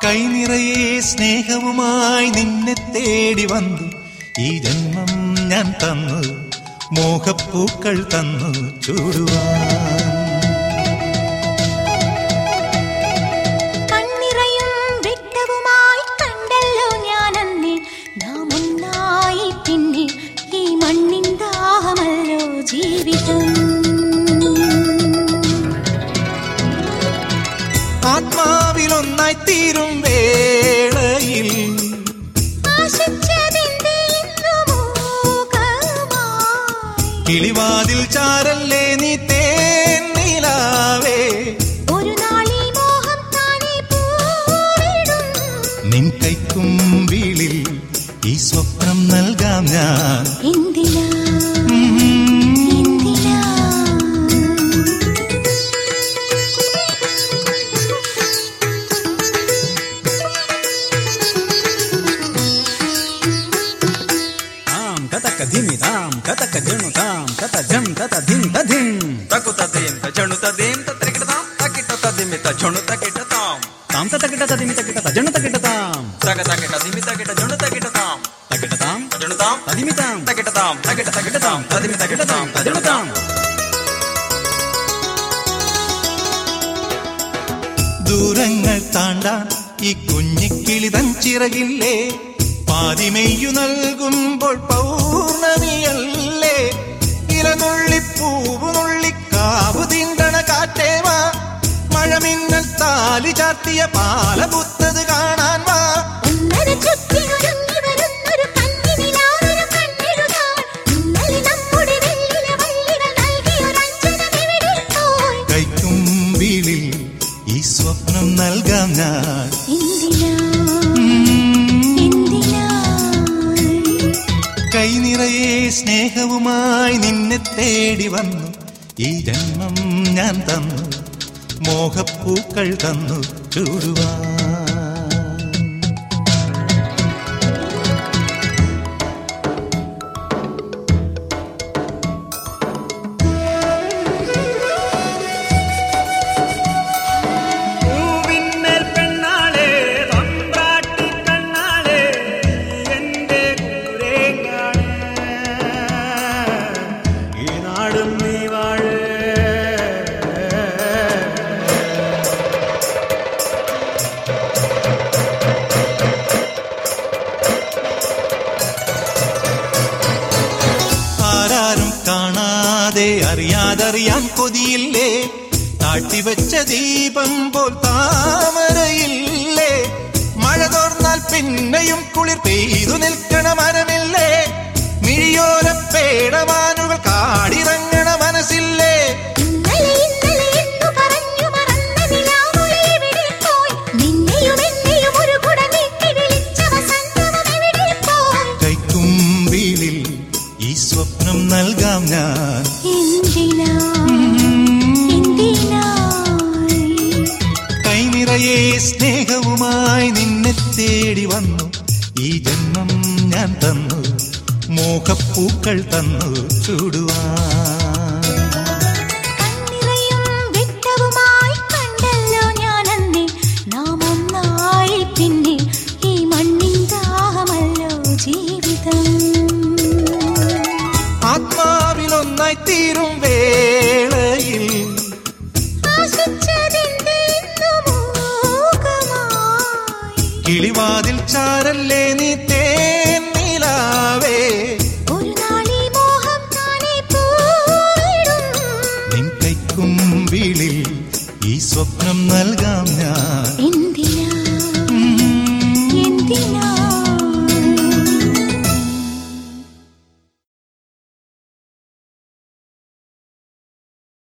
കൈനിറയെ സ്നേഹവുമായി നിന്നെ തേടി വന്നു ഈ ജന്മം ഞാൻ തന്നു മോഹപ്പൂക്കൾ തന്നു ചൂടുവാൻ കണ്ണിറയും വെട്ടവുമായി കണ്ടല്ലോ ഞാനന്നേ നാം ഒന്നായി പിന്നെ ഈ മണ്ണിൻ ദാഹമല്ലോ ജീവിതം ആത്മാവിലൊന്നായി തീരും വേളയിൽ ആശിച്ചതെന്തേ ഇന്നു മൂകമായി? കിളിവാതിൽ ചാരല്ലേ നീ തേന്നിലാവേ ഒരു നാളീ മോഹം താനേ പൂവിടും നിൻ കൈക്കുമ്പിളിൽ ഈ സ്വപ്നം നൽകാം ഞാൻ എന്തിനാ ഉം. എന്തിനാ తాం కతక ధిమి తాం కతక జణు తాం కత జం కత ధిం తధిం తకుత దేంత జణుత దేంత త్రికిటతాం తకిట తదిమిత జణుత కిటతాం తాం తతకిట తదిమి తకిట తజణు తకిట తాం తగ తకిట దిమి తకిట జణు తకిటతాం తకిట తాం జణుతాం తదిమి తాం తకిటతాం తకిట తకిటతాం తదిమి తకిటతాం తజణు తజణుతాం తాం ദൂരങ്ങൾ താണ്ടാൻ ഈ കുഞ്ഞിക്കിളിതൻ ചിറകില്ലേ പാതിമെയ്യു നൽകുമ്പോൾ പൗർണമിയല്ലേ ഇലനുള്ളിപ്പൂവ് നുള്ളിക്കാവ് തീണ്ടണ കാറ്റേവാ മഴമിന്നൽ താലി ചാർത്തിയ പാലപുത്തത് കാണാൻ വാ ഒന്നര ചുറ്റിനൊരുങ്ങി വരുന്നൊരു കന്നിനിലാവൊരു കണ്ണെഴുതാൻ. ഇന്നലെ നമ്മുടെ വെള്ളില വള്ളികൾ നൽകിയൊരഞ്ജനമെവിടെ പോയി? കൈക്കുമ്പിളിൽ ഈ സ്വപ്നം നൽകാം ഞാൻ എന്തിനാ എന്തിനാ കൈനിറയെ സ്നേഹവുമായി നിന്നെ തേടി വന്നു ഈ ജന്മം ഞാൻ തന്നു മോഹപ്പൂക്കൾ തന്നു ചൂടുവാൻ പൂവിന്മേൽ പെണ്ണാളെ തമ്പ്രാട്ടി കണ്ണാളെ എന്റെ കൂരേങ്ങാണ് ഈ നാടും നീ വാഴേ ആരാരും കാണാതെ അറിയാതറിയാൻ കൊതിയില്ലേ താട്ടിവെച്ച ദീപം പോൽ താമരയില്ലേ മഴ തോർന്നാൽ പിന്നെയും കുളിർ പെയ്തു നിൽക്കണ മരമില്ലേ മിഴിയോര പേടമാനുകൾ കാടിറങ്ങണ മനസ്സില്ലേ ഇന്നലെ ഇന്നലെ എന്നു പറഞ്ഞു മറന്ന നിലാവുകൾ എവിടെ പോയി? നിന്നെയും എന്നെയും ഒരു കുട നീട്ടി വിളിച്ച വസന്തവും എവിടെ പോയി? കൈക്കുമ്പിളിൽ ഈ സ്വപ്നം നൽകാം ഞാൻ എന്തിനാ എന്തിനാ കൈനിറയെ സ്നേഹവുമായി നിന്നെ തേടി വന്നു ഈ ജന്മം ഞാൻ തന്നു മോഹപ്പൂക്കൾ തന്നു ചൂടുവാൻ കണ്ണിറയും വെട്ടവുമായി കണ്ടല്ലോ ഞാനന്നേ നാം ഒന്നായി പിന്നെ ഈ മണ്ണിൻ ദാഹമല്ലോ ജീവിതം ആത്മാവിലൊന്നായി തീരും വേളയിൽ ആശിച്ചതെന്തേ ഇന്നു മൂകമായി? കിളിവാതിൽ ചാരല്ലേ നീ തേന്നിലാവേ ഒരു നാളീ മോഹം താനേ പൂവിടും. നിൻ കൈക്കുമ്പിളിൽ ഈ സ്വപ്നം നൽകാം ഞാൻ എന്തിനാ എന്തിനാ